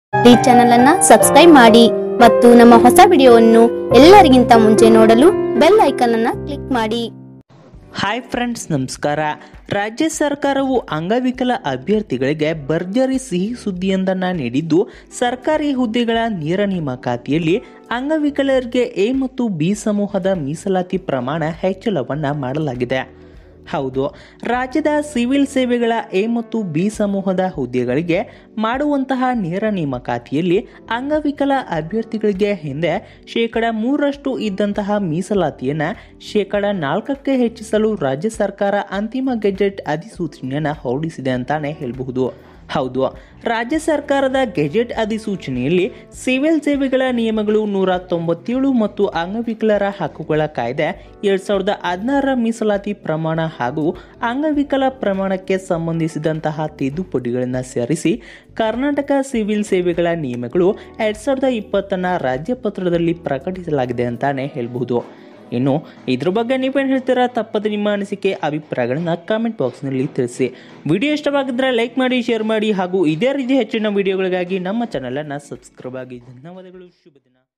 ಈ ಚಾನೆಲ್ ಅನ್ನ ಸಬ್ಸ್ಕ್ರೈಬ್ ಮಾಡಿ ಮತ್ತು ನಮ್ಮ ಹೊಸ ವಿಡಿಯೋವನ್ನು ಎಲ್ಲರಿಗಿಂತ ಮುಂಚೆ ನೋಡಲು ಬೆಲ್ ಐಕಾನ್ ಅನ್ನ ಕ್ಲಿಕ್ ಮಾಡಿ ಹಾಯ್ ಫ್ರೆಂಡ್ಸ್ ನಮಸ್ಕಾರ ರಾಜ್ಯ ಸರ್ಕಾರವು ಅಂಗವಿಕಲ ಅಭ್ಯರ್ಥಿಗಳಿಗೆ ಭರ್ಜರಿ ಸಿಹಿ ಸುದ್ದಿಯೊಂದನ್ನು ನೀಡಿದ್ದು ಸರ್ಕಾರಿ ಹುದ್ದೆಗಳ ನೇರ ನೇಮಕಾತಿಯಲ್ಲಿ ಅಂಗವಿಕಲರಿಗೆ ಎ ಮತ್ತು ಬಿ ಸಮೂಹದ ಮೀಸಲಾತಿ ಪ್ರಮಾಣ ಹೆಚ್ಚಳವನ್ನು ಮಾಡಲಾಗಿದೆ ಹೌದು ರಾಜ್ಯದ ಸಿವಿಲ್ ಸೇವೆಗಳ ಎ ಮತ್ತು ಬಿ ಸಮೂಹದ ಹುದ್ದೆಗಳಿಗೆ ಮಾಡುವಂತಹ ನೇರ ನೇಮಕಾತಿಯಲ್ಲಿ ಅಂಗವಿಕಲ ಅಭ್ಯರ್ಥಿಗಳಿಗೆ ಹಿಂದೆ ಶೇಕಡ ಮೂರರಷ್ಟು ಇದ್ದಂತಹ ಮೀಸಲಾತಿಯನ್ನು ಶೇಕಡ ನಾಲ್ಕಕ್ಕೆ ಹೆಚ್ಚಿಸಲು ರಾಜ್ಯ ಸರ್ಕಾರ ಅಂತಿಮ ಗೆಜೆಟ್ ಅಧಿಸೂಚನೆಯನ್ನು ಹೊರಡಿಸಿದೆ ಅಂತಾನೆ ಹೇಳಬಹುದು ಹೌದು ರಾಜ್ಯ ಸರ್ಕಾರದ ಗೆಜೆಟ್ ಅಧಿಸೂಚನೆಯಲ್ಲಿ ಸಿವಿಲ್ ಸೇವೆಗಳ ನಿಯಮಗಳು ನೂರ ತೊಂಬತ್ತೇಳು ಮತ್ತು ಅಂಗವಿಕಲರ ಹಕ್ಕುಗಳ ಕಾಯ್ದೆ ಎರಡ್ ಸಾವಿರದ ಹದಿನಾರರ ಮೀಸಲಾತಿ ಪ್ರಮಾಣ ಹಾಗೂ ಅಂಗವಿಕಲ ಪ್ರಮಾಣಕ್ಕೆ ಸಂಬಂಧಿಸಿದಂತಹ ತಿದ್ದುಪಡಿಗಳನ್ನು ಸೇರಿಸಿ ಕರ್ನಾಟಕ ಸಿವಿಲ್ ಸೇವೆಗಳ ನಿಯಮಗಳು ಎರಡ್ ಸಾವಿರದ ಇಪ್ಪತ್ತನ್ನ ರಾಜ್ಯಪತ್ರದಲ್ಲಿ ಪ್ರಕಟಿಸಲಾಗಿದೆ ಅಂತಾನೆ ಹೇಳ್ಬಹುದು ಇನ್ನು ಇದ್ರ ಬಗ್ಗೆ ನೀವೇನು ಹೇಳ್ತೀರಾ ತಪ್ಪದೆ ನಿಮ್ಮ ಅನಿಸಿಕೆ ಅಭಿಪ್ರಾಯಗಳನ್ನ ಕಾಮೆಂಟ್ ಬಾಕ್ಸ್ನಲ್ಲಿ ತಿಳಿಸಿ ವಿಡಿಯೋ ಇಷ್ಟವಾಗಿದ್ದರೆ ಲೈಕ್ ಮಾಡಿ ಶೇರ್ ಮಾಡಿ ಹಾಗೂ ಇದೇ ರೀತಿ ಹೆಚ್ಚಿನ ವಿಡಿಯೋಗಳಿಗಾಗಿ ನಮ್ಮ ಚಾನಲನ್ನು ಸಬ್ಸ್ಕ್ರೈಬ್ ಆಗಿ ಧನ್ಯವಾದಗಳು ಶುಭ ದಿನ